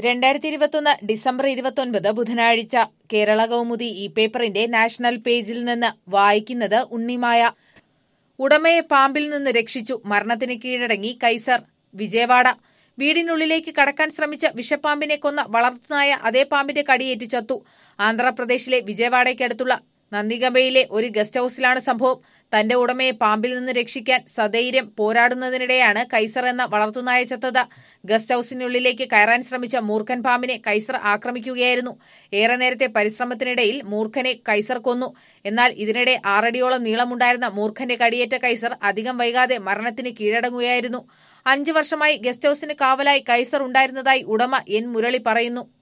രണ്ടായിരത്തി ഇരുപത്തൊന്ന് ഡിസംബർ ഇരുപത്തൊൻപത് ബുധനാഴ്ച കേരള കൗമുദി ഈ പേപ്പറിന്റെ നാഷണൽ പേജിൽ നിന്ന് വായിക്കുന്നത് ഉണ്ണിമായ ഉടമയെ പാമ്പിൽ നിന്ന് രക്ഷിച്ചു മരണത്തിന് കീഴടങ്ങി കൈസർ വിജയവാഡ വീടിനുള്ളിലേക്ക് കടക്കാൻ ശ്രമിച്ച വിഷപ്പാമ്പിനെ കൊന്ന വളർത്തുനായ അതേ പാമ്പിന്റെ കടിയേറ്റ് ചത്തു ആന്ധ്രാപ്രദേശിലെ വിജയവാഡയ്ക്കടുത്തുള്ള നന്ദിഗബയിലെ ഒരു ഗസ്റ്റ് ഹൌസിലാണ് സംഭവം തന്റെ ഉടമയെ പാമ്പിൽ നിന്ന് രക്ഷിക്കാൻ സധൈര്യം പോരാടുന്നതിനിടെയാണ് കൈസർ എന്ന വളർത്തുനായ ചത്തത് ഗസ്റ്റ് ഹൌസിനുള്ളിലേക്ക് കയറാൻ ശ്രമിച്ച മൂർഖൻ പാമ്പിനെ കൈസർ ആക്രമിക്കുകയായിരുന്നു ഏറെ നേരത്തെ പരിശ്രമത്തിനിടയിൽ മൂർഖനെ കൈസർ കൊന്നു എന്നാൽ ഇതിനിടെ ആറടിയോളം നീളമുണ്ടായിരുന്ന മൂർഖന്റെ കടിയേറ്റ കൈസർ അധികം വൈകാതെ മരണത്തിന് കീഴടങ്ങുകയായിരുന്നു അഞ്ചു വർഷമായി ഗസ്റ്റ് ഹൌസിന് കാവലായി കൈസർ ഉണ്ടായിരുന്നതായി ഉടമ എൻ മുരളി പറയുന്നു